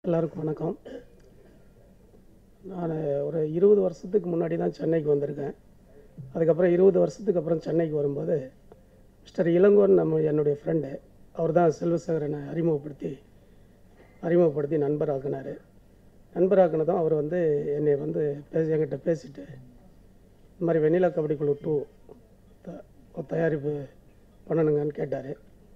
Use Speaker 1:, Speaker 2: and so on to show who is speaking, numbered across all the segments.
Speaker 1: எல்லாருக்கும் வணக்கம் நான் ஒரு இருபது வருஷத்துக்கு முன்னாடி தான் சென்னைக்கு வந்திருக்கேன் அதுக்கப்புறம் இருபது வருஷத்துக்கு அப்புறம் சென்னைக்கு வரும்போது மிஸ்டர் இளங்கோன் நம்ம என்னுடைய ஃப்ரெண்டு அவர் தான் செல்வசேகரனை அறிமுகப்படுத்தி அறிமுகப்படுத்தி நண்பராக்குனார் நண்பராக்குனதும் அவர் வந்து என்னை வந்து பேசி என்கிட்ட பேசிட்டு இந்த மாதிரி வெண்ணிலா கபடி குழு டூ தயாரிப்பு பண்ணணுங்கன்னு கேட்டார்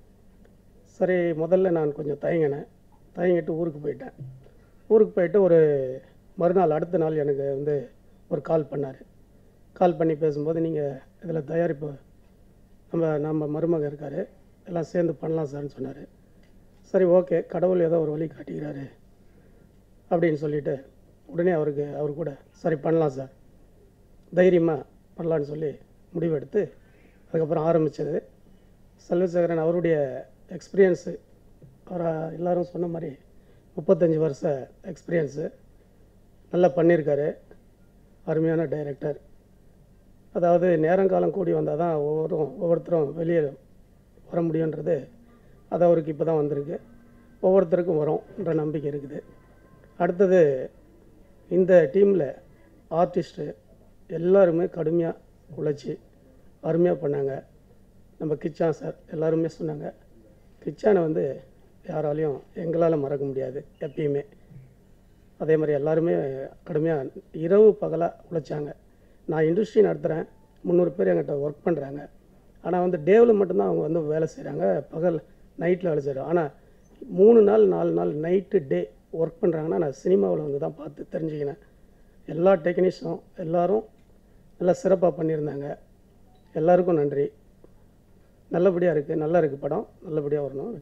Speaker 1: சரி முதல்ல நான் கொஞ்சம் தயங்கினேன் தயங்கிட்டு ஊருக்கு போயிட்டேன் ஊருக்கு போயிட்டு ஒரு மறுநாள் அடுத்த நாள் எனக்கு வந்து ஒரு கால் பண்ணார் கால் பண்ணி பேசும்போது நீங்கள் இதில் தயாரிப்பு நம்ம நம்ம மருமக இருக்கார் எல்லாம் சேர்ந்து பண்ணலாம் சார்னு சொன்னார் சரி ஓகே கடவுள் ஏதோ ஒரு வழி காட்டிக்கிறாரு அப்படின்னு சொல்லிட்டு உடனே அவருக்கு அவர் கூட சரி பண்ணலாம் சார் தைரியமாக பண்ணலான்னு சொல்லி முடிவெடுத்து அதுக்கப்புறம் ஆரம்பித்தது செல்வசேகரன் அவருடைய எக்ஸ்பீரியன்ஸு அவர் எல்லாரும் சொன்ன மாதிரி முப்பத்தஞ்சு வருஷ எக்ஸ்பீரியன்ஸு நல்லா பண்ணியிருக்காரு அருமையான டைரக்டர் அதாவது நேரங்காலம் கூடி வந்தால் தான் ஒவ்வொருத்தரும் ஒவ்வொருத்தரும் வெளியே வர முடியுன்றது அது அவருக்கு இப்போ தான் வந்திருக்கு ஒவ்வொருத்தருக்கும் வரும்ன்ற நம்பிக்கை இருக்குது அடுத்தது இந்த டீமில் ஆர்டிஸ்ட்டு எல்லாருமே கடுமையாக உழைச்சி அருமையாக பண்ணாங்க நம்ம கிச்சான் சார் எல்லாருமே சொன்னாங்க கிச்சானை வந்து யாராலையும் எங்களால் மறக்க முடியாது எப்பயுமே அதே மாதிரி எல்லாருமே கடுமையாக இரவு பகலாக உழைச்சாங்க நான் இண்டஸ்ட்ரி நடத்துகிறேன் முந்நூறு பேர் என்கிட்ட ஒர்க் பண்ணுறாங்க ஆனால் வந்து டேவில் மட்டும்தான் அவங்க வந்து வேலை செய்கிறாங்க பகல் நைட்டில் வேலை செய்கிறாங்க ஆனால் மூணு நாள் நாலு நாள் நைட்டு டே ஒர்க் பண்ணுறாங்கன்னா நான் சினிமாவில் வந்து தான் பார்த்து தெரிஞ்சுக்கினேன் எல்லா டெக்னீஷியனும் எல்லாரும் நல்லா சிறப்பாக பண்ணியிருந்தாங்க எல்லாருக்கும் நன்றி நல்லபடியாக இருக்குது நல்லா இருக்குது படம் நல்லபடியாக வரணும்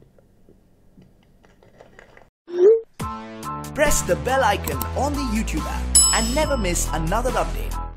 Speaker 2: Press the bell icon on the YouTube app and never miss another update.